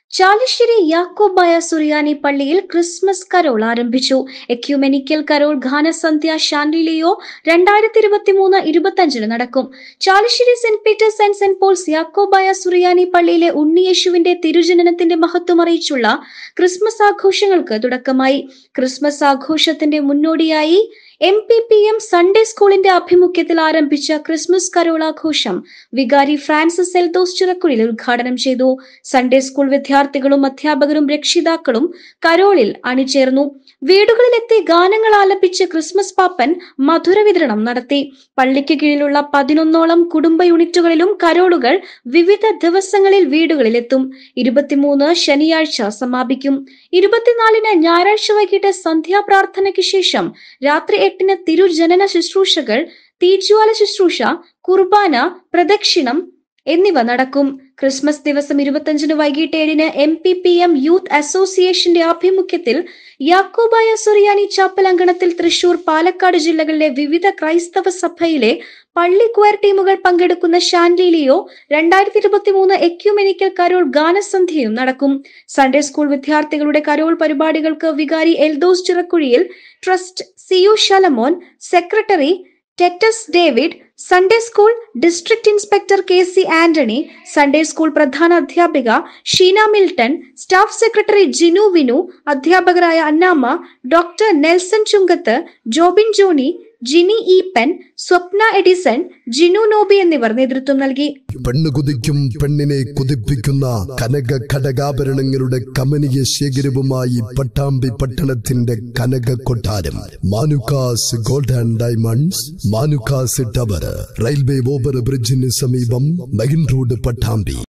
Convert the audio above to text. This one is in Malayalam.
ചാലിശ്ശേരി യാക്കോബായ സുറിയാനി പള്ളിയിൽ ക്രിസ്മസ് കരോൾ ആരംഭിച്ചു എക്യുമെനിക്കൽ കരോൾ ഗാനസന്ധ്യ ഷാൻഡിലിയോ രണ്ടായിരത്തി ഇരുപത്തി മൂന്ന് ഇരുപത്തി നടക്കും Chalissery Saint Peter's and Saint Paul's Yakobaya Suriyani പള്ളിയിലെ ഉണ്ണിയേശുവിന്റെ തിരുജനനത്തിന്റെ മഹത്വം അറിയിച്ചുള്ള ക്രിസ്മസ് ആഘോഷങ്ങൾക്ക് തുടക്കമായി ക്രിസ്മസ് ആഘോഷത്തിന്റെ മുന്നോടിയായി M P P M Sunday സ്കൂളിന്റെ ആഭിമുഖ്യത്തിൽ ആരംഭിച്ച ക്രിസ്മസ് കരോൾ ആഘോഷം വികാരി ഫ്രാൻസിസ് എൽദോസ് ചിറക്കുഴിൽ ഉദ്ഘാടനം ചെയ്തു സൺഡേ സ്കൂൾ വിദ്യാർത്ഥികളും അധ്യാപകരും രക്ഷിതാക്കളും കരോളിൽ അണിചേർന്നു വീടുകളിലെത്തി ഗാനങ്ങൾ ആലപിച്ച് ക്രിസ്മസ് പാപ്പൻ മധുര വിതരണം നടത്തി പള്ളിക്ക് കീഴിലുള്ള പതിനൊന്നോളം കുടുംബ യൂണിറ്റുകളിലും കരോളുകൾ വിവിധ ദിവസങ്ങളിൽ വീടുകളിലെത്തും ഇരുപത്തിമൂന്ന് ശനിയാഴ്ച സമാപിക്കും ഇരുപത്തിനാലിന് ഞായറാഴ്ച വൈകിട്ട് സന്ധ്യാപ്രാർത്ഥനയ്ക്ക് ശേഷം രാത്രി എട്ടിന് തിരുജനന ശുശ്രൂഷകൾ തീജ്വാല ശുശ്രൂഷ കുർബാന പ്രദക്ഷിണം എന്നിവ നടക്കും ക്രിസ്മസ് ദിവസം ഇരുപത്തിയഞ്ചിന് വൈകിട്ട് ഏഴിന് M P P M youth അസോസിയേഷന്റെ ആഭിമുഖ്യത്തിൽ യാക്കോബായ സുറിയാനി ചാപ്പൽ അങ്കണത്തിൽ തൃശൂർ പാലക്കാട് ജില്ലകളിലെ വിവിധ ക്രൈസ്തവ സഭയിലെ പള്ളി ക്വയർ ടീമുകൾ പങ്കെടുക്കുന്ന ഷാൻലീലിയോ രണ്ടായിരത്തി ഇരുപത്തി മൂന്ന് എക്യുമെനിക്കൽ കരോൾ ഗാനസന്ധ്യയും നടക്കും സൺഡേ സ്കൂൾ വിദ്യാർത്ഥികളുടെ കരോൾ പരിപാടികൾക്ക് വികാരി Eldhose ചിറക്കുഴിയിൽ trust see you Shalamon secretary Titus David Sunday school district inspector K C Antony Sunday school പ്രധാന അധ്യാപിക Sheena Milton staff secretary Jinu Vinu അധ്യാപകരായ അന്നാമ്മ ഡോക്ടർ നെൽസൺ ചുങ്കത്ത് ജോബിൻ ജോണി ജിനി ഈപ്പൻ സ്വപ്ന എഡിസൺ ജിനു നോബി എന്നിവർ നേതൃത്വം നൽകി പെണ്ണ് കുതിക്കും പെണ്ണിനെ കുതിപ്പിക്കുന്ന കനക ഘടകാഭരണങ്ങളുടെ കമനീയ ശേഖരവുമായി പട്ടാമ്പി പട്ടണത്തിന്റെ കനക കൊട്ടാരം Manukkas gold and diamonds Manukkas tower railway over ബ്രിഡ്ജിന് സമീപം മെയിൻ റോഡ് പട്ടാമ്പി